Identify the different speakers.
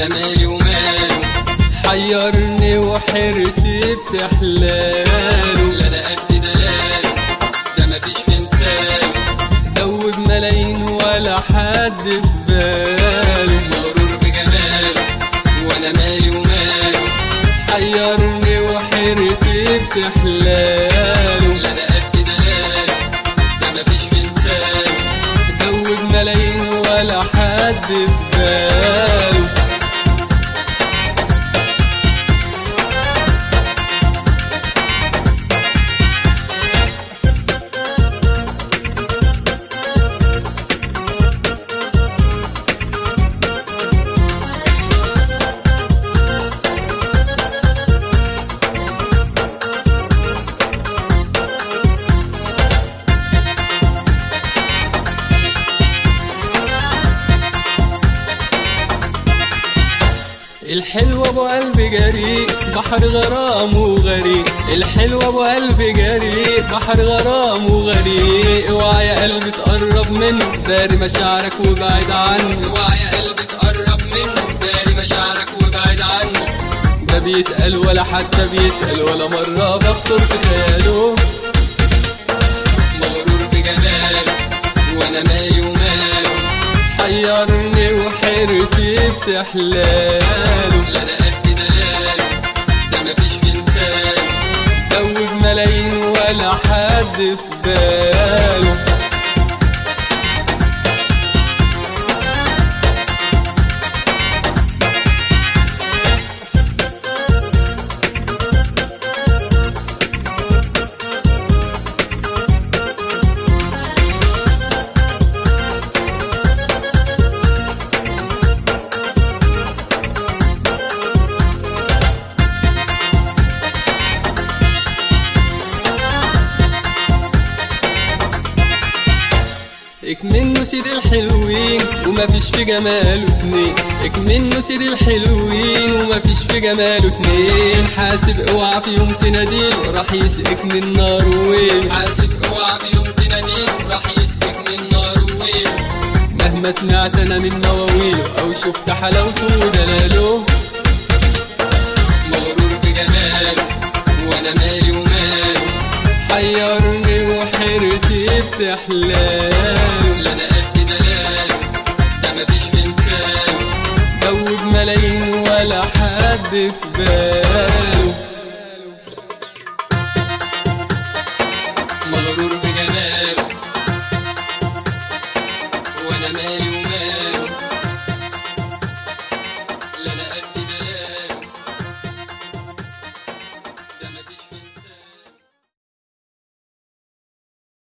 Speaker 1: وانا مالي وماله
Speaker 2: حيرني وحيرتي بتحلاله
Speaker 1: لا انا قد دلاله ده مفيش في مثاله
Speaker 2: دوب ملايين ولا حد في باله
Speaker 1: مغرور بجماله وانا مالي وماله
Speaker 2: حيرني وحيرتي بتحلاله
Speaker 1: لا انا قد دلاله ده مفيش في مثاله
Speaker 2: دوب ملايين ولا حد في باله الحلو ابو قلب جريء بحر غرام وغريق الحلو ابو قلب جريء بحر غرام وغريق اوعى يا قلبي تقرب منه داري مشاعرك وبعد عنه
Speaker 1: اوعى يا قلبي تقرب منه داري مشاعرك وابعد عنه
Speaker 2: ده بيتقال ولا حتى بيسأل ولا مرة بخطر في خياله
Speaker 1: مغرور بجماله وانا مالي وماله
Speaker 2: حيرني وحيرتي بتحلاله
Speaker 1: لا انا قد دلاله ده مفيش في مثاله
Speaker 2: دوب ملايين ولا حد في باله اكمنه سيد الحلوين ومفيش في جماله اتنين اكمنه سيد الحلوين ومفيش في جماله اتنين حاسب اوعى في يوم تناديله راح يسقك من نار وين
Speaker 1: حاسب اوعى في يوم تناديله راح يسقك من نار وويل
Speaker 2: مهما سمعت انا من مواويله او شفت حلاوته ودلاله
Speaker 1: مغرور بجماله وانا مالي وماله
Speaker 2: حيرني وحيرتي بتحلاله
Speaker 1: لا انا قد دلاله ده مفيش في مثاله
Speaker 2: دوب ملايين ولا حد في باله